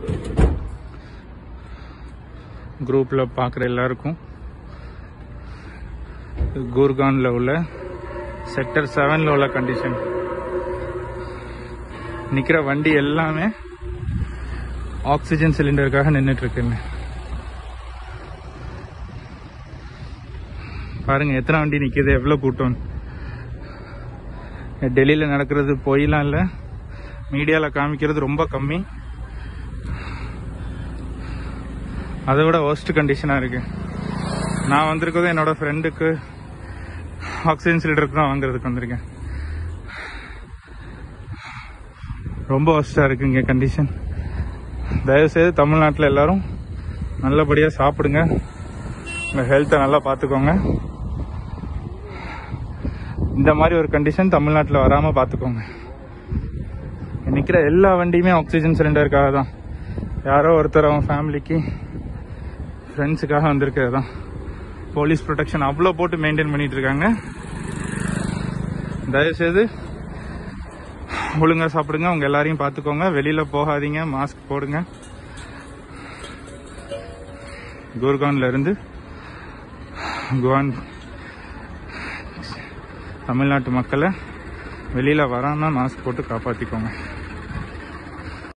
குரூப்ல பார்க்குற எல்லாருக்கும் கூர்கான்ல உள்ள செக்டர் செவன்ல உள்ள கண்டிஷன் நிக்கிற வண்டி எல்லாமே ஆக்சிஜன் சிலிண்டருக்காக நின்றுட்டு இருக்குன்னு பாருங்க எத்தனை வண்டி நிக்குது எவ்வளவு கூட்டம் டெல்லியில நடக்கிறது பொய்லாம் இல்ல மீடியால காமிக்கிறது ரொம்ப கம்மி அதை விட ஒர்ஸ்ட் கண்டிஷனா இருக்கு நான் வந்திருக்கிறது என்னோட ஃப்ரெண்டுக்கு ஆக்சிஜன் சிலிண்டருக்கு தான் வாங்குறதுக்கு வந்திருக்கேன் ரொம்ப ஒர்ஸ்டா இருக்கு இங்க கண்டிஷன் தயவுசெய்து தமிழ்நாட்டில் எல்லாரும் நல்லபடியாக சாப்பிடுங்க உங்கள் ஹெல்த்தை நல்லா பார்த்துக்கோங்க இந்த மாதிரி ஒரு கண்டிஷன் தமிழ்நாட்டில் வராமல் பார்த்துக்கோங்க நிற்கிற எல்லா வண்டியுமே ஆக்சிஜன் சிலிண்டருக்காக தான் யாரோ ஒருத்தர் அவங்க ஃபேமிலிக்கு ஃப்ரெண்ட்ஸுக்காக வந்திருக்கிறது தான் போலீஸ் ப்ரொடெக்ஷன் அவ்வளோ போட்டு மெயின்டைன் பண்ணிட்டு இருக்காங்க தயவுசெய்து ஒழுங்கா சாப்பிடுங்க உங்க எல்லாரையும் பார்த்துக்கோங்க வெளியில போகாதீங்க மாஸ்க் போடுங்க குர்கான்ல இருந்து குவான் தமிழ்நாட்டு மக்களை வெளியில வராம மாஸ்க் போட்டு காப்பாத்திக்கோங்க